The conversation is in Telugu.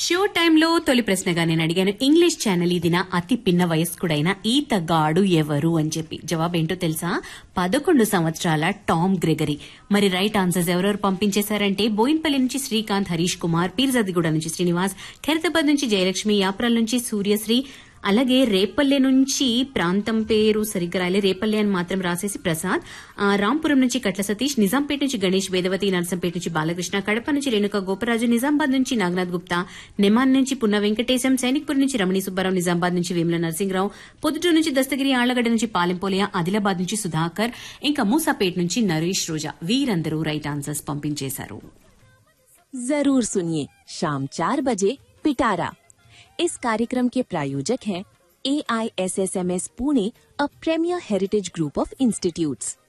షో టైంలో తొలి ప్రశ్నగా నేను అడిగాను ఇంగ్లీష్ ఛానల్ ఇది నా అతి పిన్న వయస్కుడైన ఈతగాడు ఎవరు అని చెప్పి జవాబు ఏంటో తెలుసా పదకొండు సంవత్సరాల టామ్ గ్రెగరీ మరి రైట్ ఆన్సర్స్ ఎవరెవరు పంపించేశారంటే బోయిన్పల్లి నుంచి శ్రీకాంత్ హరీష్ కుమార్ పీర్జాదిగూడ నుంచి శ్రీనివాస్ ఖైరతాబాద్ నుంచి జయలక్ష్మి యాప్రాల్ నుంచి సూర్యశ్రీ అలాగే రేపల్లె నుంచి ప్రాంతం పేరు సరిగ్గా రాలే రేపల్లె అని మాత్రం రాసేసి ప్రసాద్ ఆ, రాంపురం నుంచి కట్ల సతీష్ నిజాంపేట నుంచి గణేష్ వేదవతి నర్సంపేట నుంచి బాలకృష్ణ కడప నుంచి రేణుక గోపరాజు నిజామాబాద్ నుంచి నాగనాథ్ గుప్తా నెమాన్ నుంచి పున్న వెంకటేశం సైనిక్పూర్ నుంచి రమణి సుబ్బారావు నిజామాబాద్ నుంచి వేముల నరసింహరావు పొద్దుటూరు నుంచి దస్తగిరి ఆళ్లగడ్డ నుంచి పాలెంపోలియా ఆదిలాబాద్ నుంచి సుధాకర్ ఇంకా మూసాపేట నుంచి నరేష్ రోజా వీరందరూ రైట్ ఆన్సర్స్ పంపించేశారు जरूर सुनिए शाम चार बजे पिटारा इस कार्यक्रम के प्रायोजक हैं A I S S M S Pune a premier heritage group of institutes